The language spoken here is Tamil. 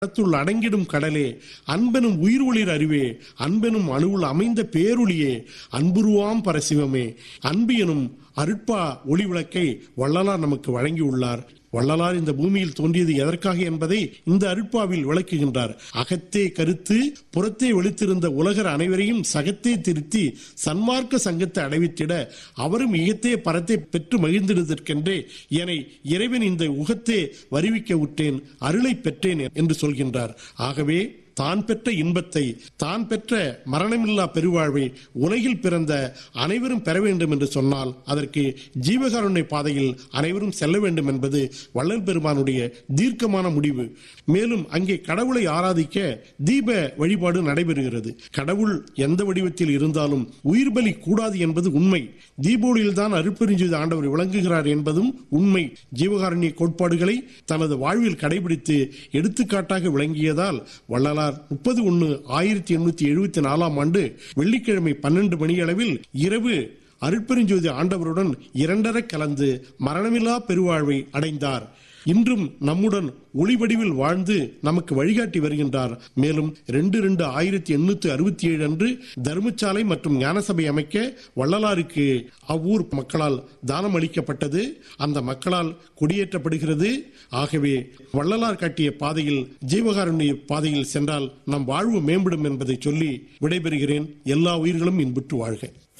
கடத்துள் அடங்கிடும் கடலே அன்பெனும் உயிர் ஒளிர் அறிவே அன்பெனும் அணுவுள் அமைந்த பேருளியே அன்புருவாம் பரசிவமே அன்பு எனும் அருட்பா ஒளி விளக்கை வள்ளலார் நமக்கு வழங்கியுள்ளார் வள்ளலார் இந்த பூமியில் தோன்றியது எதற்காக என்பதை இந்த அருட்பாவில் விளக்குகின்றார் அகத்தே கருத்து புறத்தே வெளித்திருந்த உலகர் அனைவரையும் சகத்தே திருத்தி சன்மார்க்க சங்கத்தை அடைவித்திட அவரும் இகத்தே பரத்தை பெற்று மகிழ்ந்திடுதற்கென்றே என்னை இறைவன் இந்த உகத்தே வருவிக்க விட்டேன் அருளை பெற்றேன் என்று சொல்கின்றார் ஆகவே தான் பெற்ற இன்பத்தை தான் பெற்ற மரணமில்லா பெருவாழ்வை உலகில் பிறந்த அனைவரும் பெற வேண்டும் என்று சொன்னால் அதற்கு ஜீவகாருண்ய பாதையில் அனைவரும் செல்ல வேண்டும் என்பது வள்ளல் பெருமானுடைய தீர்க்கமான முடிவு மேலும் அங்கே கடவுளை ஆராதிக்க தீப வழிபாடு நடைபெறுகிறது கடவுள் எந்த வடிவத்தில் இருந்தாலும் உயிர் பலி கூடாது என்பது உண்மை தீபோலியில் தான் அருப்பெருஞ்செய்த ஆண்டவர் விளங்குகிறார் என்பதும் உண்மை ஜீவகாருண்ய கோட்பாடுகளை தனது வாழ்வில் கடைபிடித்து எடுத்துக்காட்டாக விளங்கியதால் வள்ளலார் முப்பது ஒன்னு ஆயிரத்தி எண்ணூத்தி எழுபத்தி நாலாம் ஆண்டு வெள்ளிக்கிழமை பன்னெண்டு மணியளவில் இரவு அருட்பெருஞ்சோதி ஆண்டவருடன் இரண்டர கலந்து மரணமில்லா பெருவாழ்வை அடைந்தார் இன்றும் நம்முடன் ஒளிவடிவில் வாழ்ந்து நமக்கு வழிகாட்டி வருகின்றார் மேலும் ரெண்டு ரெண்டு ஆயிரத்தி எண்ணூத்தி அறுபத்தி ஏழு அன்று தர்மசாலை மற்றும் ஞானசபை அமைக்க வள்ளலாருக்கு அவ்வூர் மக்களால் தானம் அளிக்கப்பட்டது அந்த மக்களால் குடியேற்றப்படுகிறது ஆகவே வள்ளலார் காட்டிய பாதையில் ஜீவகாருண்ய பாதையில் சென்றால் நம் வாழ்வு மேம்படும் என்பதை சொல்லி விடைபெறுகிறேன் எல்லா உயிர்களும் இன்புற்று வாழ்க